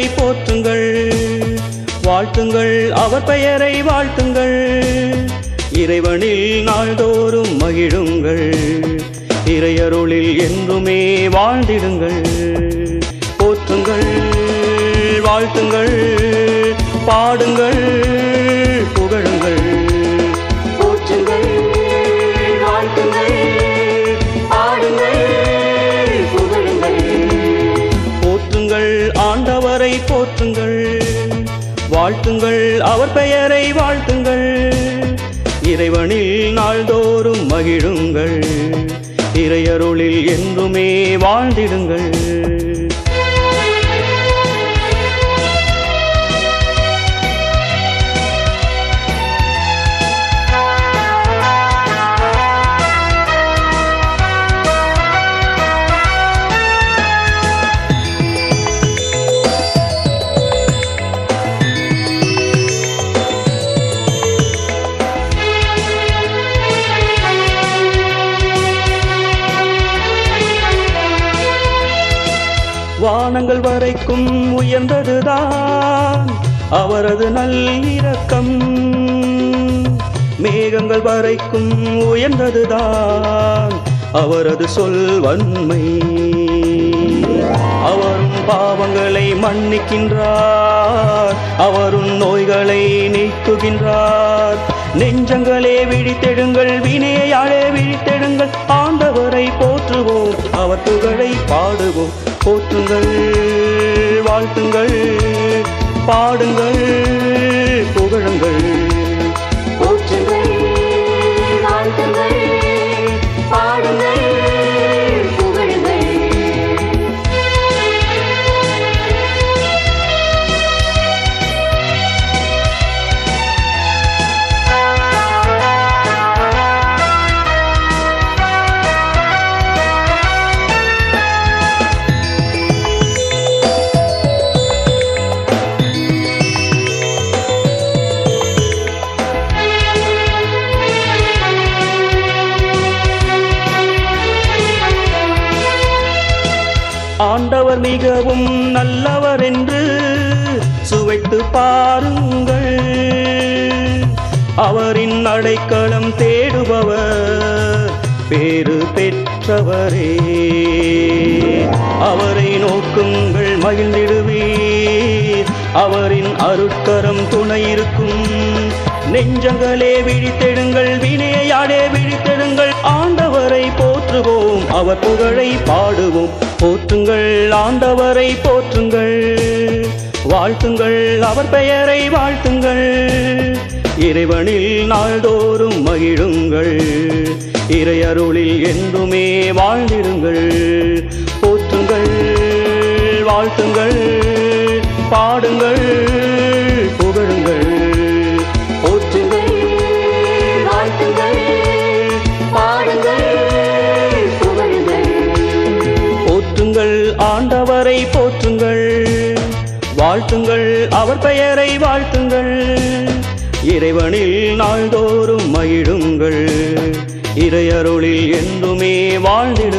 போற்றுங்கள் வாழ்த்துங்கள் அவர் பெயரை வாழ்த்துங்கள் இறைவனில் நாள்தோறும் மகிழுங்கள் இறையருளில் என்றுமே வாழ்ந்திடுங்கள் போற்றுங்கள் வாழ்த்துங்கள் பாடுங்கள் புகழுங்கள் போற்றுங்கள் வாழ்த்துங்கள் பாடுங்கள் புகழுங்கள் போற்றுங்கள் ஆண்டவரை போற்றுங்கள் வாழ்த்துங்கள் அவர் பெயரை வாழ்த்துங்கள் இறைவனில் நாள்தோறும் மகிழுங்கள் இறையருளில் என்றுமே வாழ்ந்திடுங்கள் வானங்கள் வரைக்கும் உயர்ந்ததுதான் அவரது நல்லிரக்கம் மேகங்கள் வரைக்கும் உயர்ந்ததுதான் அவரது சொல் வன்மை அவரும் பாவங்களை மன்னிக்கின்றார் அவரும் நோய்களை நீக்குகின்றார் நெஞ்சங்களே விழித்தெடுங்கள் வினையாளே விழித்தெடுங்கள் ஆண்டவரை போற்றுவோம் அவர் புகழை பாடுவோம் போற்றுங்கள் வாழ்த்துங்கள் பாடுங்கள் புகழுங்கள் போற்றுங்கள் வாழ்த்துங்கள் பாடுங்கள் புகழுங்கள் ஆண்டவர் மிகவும் நல்லவர் என்று சுவைத்து பாருங்கள் அவரின் அடைக்கலம் தேடுபவர் பேறு பெற்றவரே அவரை நோக்குங்கள் மகிழ்ந்திடுவீர் அவரின் அருட்கரம் துணை இருக்கும் நெஞ்சங்களே விழித்தெடுங்கள் வினையாடே விழித்தெடுங்கள் ஆண்டவரை போற்றுவோம் அவர் புகழை பாடுவோம் போற்றுங்கள் ஆண்டவரை போற்றுங்கள் வாழ்த்துங்கள் அவர் பெயரை வாழ்த்துங்கள் இறைவனில் நாள்தோறும் மகிழுங்கள் இறையருளில் என்றுமே வாழ்ந்திடுங்கள் போற்றுங்கள் வாழ்த்துங்கள் பாடுங்கள் புகழுங்கள் போற்றுங்கள் வாழ்த்துங்கள் பாடுங்கள் புகழுங்கள் போற்றுங்கள் ஆண்டவரை போற்றுங்கள் வாழ்த்துங்கள் அவர் பெயரை வாழ்த்துங்கள் இறைவனில் நாள்தோறும் மகிழுங்கள் இறையருளில் என்றுமே வாழ்ந்திடுங்கள்